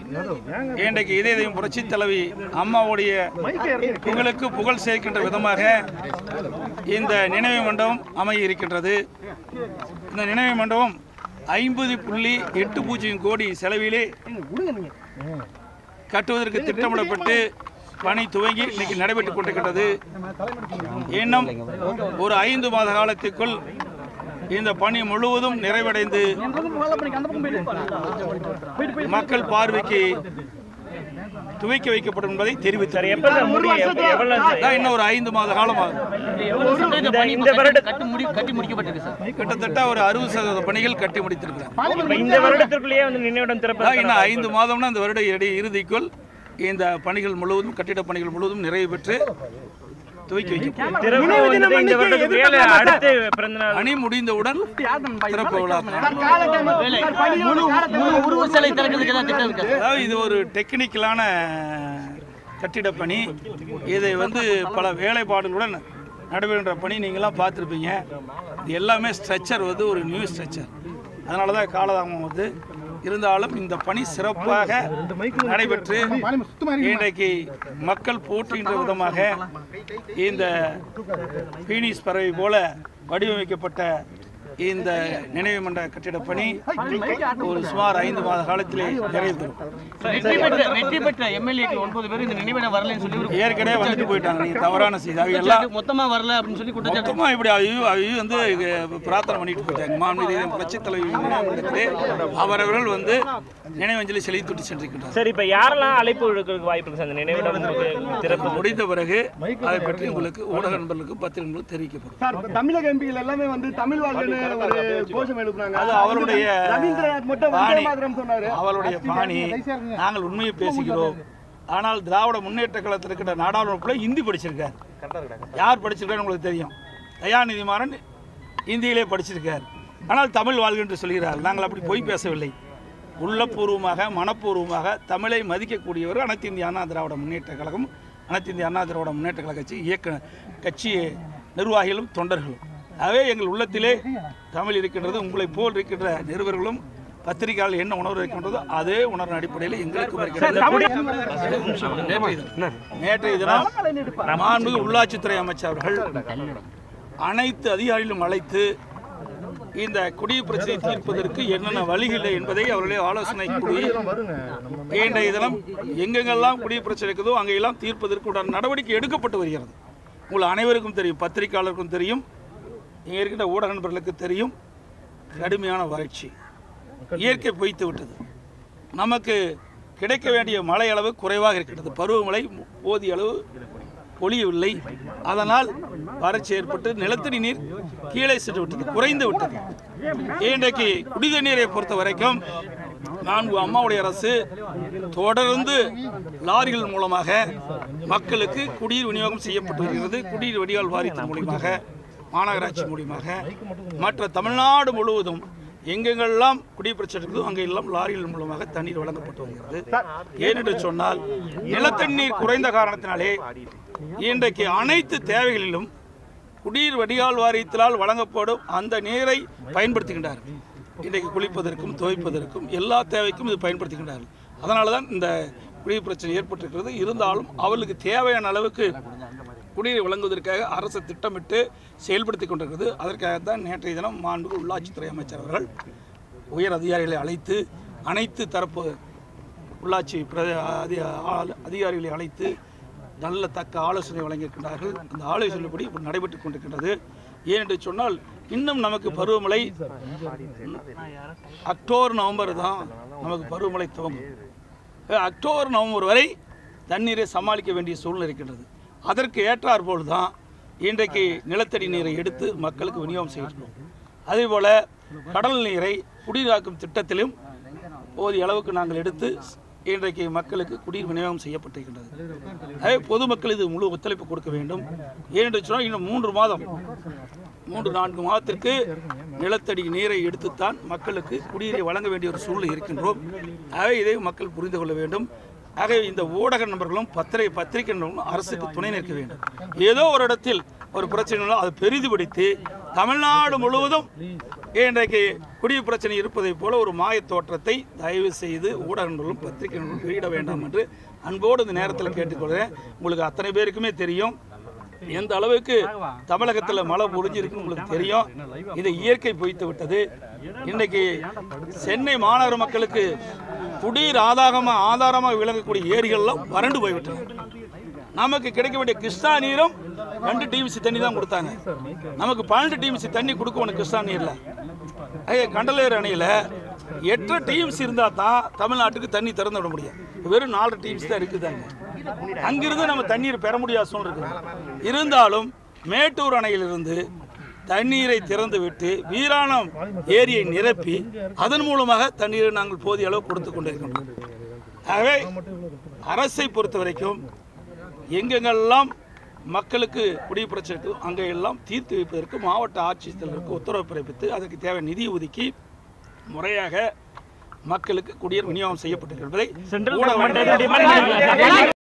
இன்றைக்கு இதயம் புரட்சி தலைவி அம்மாவுடைய புகழுக்கு புகழ் சேர்க்கின்ற விதமாக இந்த நினைவு மண்டபம் அமைய இருக்கின்றது இந்த நினைவு மண்டபம் ஐம்பது புள்ளி எட்டு பூஜ்ஜியம் கோடி செலவிலே கட்டுவதற்கு திட்டமிடப்பட்டு பணி துவங்கி இன்னைக்கு நடைபெற்றுக் கொண்டிருக்கின்றது இன்னும் ஒரு ஐந்து மாத காலத்திற்குள் இந்த பணி முழுவதும் நிறைவடைந்து மக்கள் பார்வைக்கு துவக்கி வைக்கப்படும் என்பதை தெரிவித்தார் எப்ப சார் முடியும் எப்ப- எவ்வளவு சார்? இன்னும் ஒரு ஐந்து மாத காலம் ஆகும் இந்த இந்த வருட கட்டி முடி கட்டி முடிக்கப்பட்டிருக்கு சார் கிட்டத்தட்ட ஒரு அறுபது சதவீத பணிகள் கட்டி முடித்திருக்கிறார் இப்ப இந்த வருடத்திற்குள்ளேயே வந்து நினைவிடம் திறப்பு இன்னும் ஐந்து மாதம்னா அந்த வருட இறுதி- இறுதிக்குள் இந்த பணிகள் முழுவதும் கட்டிட பணிகள் முழுவதும் நிறைவு பெற்று துவக்கி வைக்கப்படும் திறப்பு வந்து இந்த வருடத்துக்கு வேலை அடுத்து பிறந்த நாள் பணி முடிந்தவுடன் திறப்பு விழா முழு முழு உருவ சிலை திறக்கிறதுக்கு ஏதாவது திட்டம் இருக்கா அதாவது இது ஒரு டெக்னிக்கலான கட்டிட பணி இதை வந்து பல வேலைப்பாடுகளுடன் நடைபெறுகின்ற பணி நீங்களாம் பார்த்துருப்பீங்க இது எல்லாமே ஸ்ட்ரக்சர் வந்து ஒரு நியூ ஸ்ட்ரக்சர் அதனால தான் காலதாமம் வந்து இருந்தாலும் இந்த பணி சிறப்பாக நடைபெற்று இன்றைக்கு மக்கள் போற்றுகின்ற விதமாக இந்த பீனிஸ் பறவை போல வடிவமைக்கப்பட்ட இந்த நினைவு மண்ட கட்டிட பணி ஒரு சுமார் ஐந்து மாத காலத்திலே நிறைவு பெறும் வெற்றி பெற்ற வெற்றி பெற்ற எம்எல்ஏக்கள் ஒன்பது பேர் இந்த நினைவிடம் வரலன்னு சொல்லி ஒரு ஏற்கனவே வந்துட்டு போயிட்டாங்க நீங்க தவறான செய்தி அவங்க எல்லாம் குற்றச்சாட்டு மொத்தமா வரல அப்படின்னு சொல்லி குற்றச்சாட்டு மொத்தமா இப்படி அவையும் அவையும் வந்து இங்க பிரார்த்தனை பண்ணிட்டு போயிட்டாங்க மாநில புரட்சி தலைவி நினைவுமன்றத்திலே அவரவர்கள் வந்து நினைவஞ்சலி செலுத்திட்டு சென்றிருக்கின்றார் சரி இப்ப யாரெல்லாம் அழைப்பு விடுக்கிறதுக்கு வாய்ப்பு இருக்கு சார் இந்த நினைவிடம் திறப்பு முடிந்த பிறகு அதை பற்றி உங்களுக்கு ஊடக நண்பர்களுக்கு பத்திரிகைகளுக்கு தெரிவிக்கப்படும் சார் தமிழக எம்பிகள் எல்லாமே வந்து தமிழ் வாழ்வுன்னு ஒரு கோஷம் எழுப்புனாங்க அது அவருடைய ரவீந்திரநாத் மட்டும் பாணி வந்தே மாதரம் சொன்னாரு அவருடைய பாணி நாங்கள் உண்மையை பேசுகிறோம் ஆனால் திராவிட முன்னேற்ற கழகத்தில் இருக்கிற நாடாளுமன்றத்தில் இந்தி படிச்சிருக்கார் யார் படிச்சிருக்காரு உங்களுக்கு தெரியும் தயாநிதி மாறன் இந்தியிலே படிச்சிருக்கார் ஆனால் தமிழ் வாழ்க என்று சொல்கிறார் நாங்கள் அப்படி பொய் பேசவில்லை உள்ளபூர்வமாக மனப்பூர்வமாக தமிழை மதிக்கக்கூடியவர் அனைத்து இந்திய அண்ணா திராவிட முன்னேற்ற கழகம் அனைத்து இந்திய அண்ணா திராவிட முன்னேற்ற கழக கட்சி இயக்க கட்சி நிர்வாகிகளும் தொண்டர்களும் ஆகவே எங்கள் உள்ளத்திலே தமிழ் இருக்கின்றது உங்களைப் போல் இருக்கின்ற நிருபர்களும் பத்திரிகையாளர் என்ன உணர்வு இருக்கின்றதோ அதே உணர்வின் அடிப்படையில் எங்களுக்கும் இருக்கிறது ஒரு நிமிஷம். நேற்றைய தினம் நேற்றைய தினம் மாண்புமிகு உள்ளாட்சித்துறை அமைச்சர் அவர்கள் அனைத்து அதிகாரிகளும் அழைத்து இந்த குடிய பிரச்சனையை தீர்ப்பதற்கு என்னென்ன வழிகள் என்பதை அவர்களே ஆலோசனை கூடி இன்றைய தினம் எங்கெங்கெல்லாம் குடிய பிரச்சனை இருக்குதோ அங்கெல்லாம் தீர்ப்பதற்கு உண்டான நடவடிக்கை எடுக்கப்பட்டு வருகிறது உங்கள் அனைவருக்கும் தெரியும் பத்திரிகையாளருக்கும் தெரியும் இங்கே இருக்கின்ற ஊடக நண்பர்களுக்கு தெரியும் கடுமையான வறட்சி இயற்கை பொய்த்து விட்டது நமக்கு கிடைக்க வேண்டிய மழை அளவு குறைவாக இருக்கின்றது பருவமழை போதிய அளவு பொழியவில்லை அதனால் வறட்சி ஏற்பட்டு நிலத்தடி நீர் கீழே சென்று விட்டது குறைந்து விட்டது இன்றைக்கு குடித நீரை பொறுத்த வரைக்கும் நான்கு அம்மாவுடைய அரசு தொடர்ந்து லாரிகள் மூலமாக மக்களுக்கு குடிநீர் விநியோகம் செய்யப்பட்டு வருகிறது குடிநீர் வடிகால் வாரியத்தின் மூலியமாக மாநகராட்சி மூலியமாக மற்ற தமிழ்நாடு முழுவதும் எங்கெங்கெல்லாம் குடி பிரச்சனை இருக்குதோ அங்கெல்லாம் லாரிகள் மூலமாக தண்ணீர் வழங்கப்பட்டு வருகிறது ஏனென்று சொன்னால் நிலத்தண்ணீர் குறைந்த காரணத்தினாலே இன்றைக்கு அனைத்து தேவைகளிலும் குடிநீர் வடிகால் வாரியத்தினால் வழங்கப்படும் அந்த நீரை பயன்படுத்துகின்றார்கள் இன்றைக்கு குளிப்பதற்கும் துவைப்பதற்கும் எல்லா தேவைக்கும் இது பயன்படுத்துகின்றார்கள் அதனால தான் இந்த குடிநீர் பிரச்சனை ஏற்பட்டிருக்கிறது இருந்தாலும் அவர்களுக்கு தேவையான அளவுக்கு குடிநீர் வழங்குவதற்காக அரசு திட்டமிட்டு செயல்படுத்தி கொண்டிருக்கிறது அதற்காக தான் நேற்றைய தினம் மாண்பு உள்ளாட்சித்துறை அமைச்சர் அவர்கள் உயர் அதிகாரிகளை அழைத்து அனைத்து தரப்பு உள்ளாட்சி பிரதி அதி- ஆ- அதிகாரிகளை அழைத்து நல்ல தக்க ஆலோசனை வழங்கியிருக்கின்றார்கள் அந்த ஆலோசனைப்படி இப்படி நடைபெற்றுக் கொண்டிருக்கின்றது ஏனென்று சொன்னால் இன்னும் நமக்கு பருவமழை அக்டோபர் நவம்பர் தான் நமக்கு பருவமழை துவங்கும் அஹ் அக்டோபர் நவம்பர் வரை தண்ணீரை சமாளிக்க வேண்டிய சூழ்நிலை இருக்கின்றது அதற்கு ஏற்றாற்போல் தான் இன்றைக்கு நிலத்தடி நீரை எடுத்து மக்களுக்கு விநியோகம் செய்கிறோம் அதேபோல் கடல் நீரை குடிநீராக்கும் திட்டத்திலும் போதிய அளவுக்கு நாங்கள் எடுத்து இன்றைக்கு மக்களுக்கு குடிநீர் விநியோகம் செய்யப்பட்டிருக்கின்றது அதே பொதுமக்கள் இது முழு ஒத்துழைப்பு கொடுக்க வேண்டும் ஏனென்று சொன்னால் இன்னும் மூன்று மாதம் மூன்று நான்கு மாதத்திற்கு நிலத்தடி நீரை எடுத்துத்தான் மக்களுக்கு குடிநீரை வழங்க வேண்டிய ஒரு சூழ்நிலை இருக்கின்றோம் ஆகவே இதை மக்கள் புரிந்து கொள்ள வேண்டும் ஆகவே இந்த ஊடக நண்பர்களும் பத்திரிகை பத்திரிகை நண்பர்களும் அரசுக்கு துணை நிற்க வேண்டும் ஏதோ ஒரு இடத்தில் ஒரு பிரச்சனை இருந்தால் அதை பெரிதுபடுத்தி தமிழ்நாடு முழுவதும் இன்றைக்கு குடிநீர் பிரச்சனை இருப்பதைப் போல ஒரு மாயத் தோற்றத்தை தயவு செய்து ஊடகங்களும் பத்திரிகைகளும் வெளியிட வேண்டாம் என்று அன்போடு இந்த நேரத்தில் கேட்டுக்கொள்கிறேன் உங்களுக்கு அத்தனை பேருக்குமே தெரியும் எந்த அளவுக்கு தமிழகத்தில் மழை பொழிஞ்சிருக்குன்னு உங்களுக்கு தெரியும் இது இயற்கை பொய்த்து விட்டது இன்னைக்கு சென்னை மாநகர மக்களுக்கு குடிநீர் ஆதாரமாக ஆதாரமாக விளங்கக்கூடிய ஏரிகள்லாம் வறண்டு போய்விட்டன நமக்கு கிடைக்க வேண்டிய கிருஷ்ணா நீரும் ரெண்டு டிஎம்சி தண்ணி தான் கொடுத்தாங்க நமக்கு பன்னெண்டு டிஎம்சி தண்ணி கொடுக்கணும் கிருஷ்ணா நீர்ல ஐயா கண்டலேர் அணையில் எட்டு டிஎம்சி இருந்தால் தான் தமிழ்நாட்டுக்கு தண்ணி திறந்து விட முடியும் வெறும் நாலு டிஎம்சி தான் இருக்குதாங்க அங்கிருந்து நம்ம தண்ணீர் பெற முடியாத சூழ்நிலை இருக்குது இருந்தாலும் மேட்டூர் அணையிலிருந்து தண்ணீரை திறந்து விட்டு வீராணம் ஏரியை நிரப்பி அதன் மூலமாக தண்ணீரை நாங்கள் போதிய அளவு கொடுத்து கொண்டிருக்கின்றோம் ஆகவே அரசை பொறுத்த வரைக்கும் எங்கெங்கெல்லாம் மக்களுக்கு குடிநீர் பிரச்சனை இருக்கோ அங்கே எல்லாம் தீர்த்து வைப்பதற்கு மாவட்ட ஆட்சித்தலைவருக்கு உத்தரவு பிறப்பித்து அதற்கு தேவை நிதி ஒதுக்கி முறையாக மக்களுக்கு குடிநீர் விநியோகம் செய்யப்பட்டிருப்பதை சென்ட்ரல் ஊடக கவர்மெண்ட் டிமாண்ட்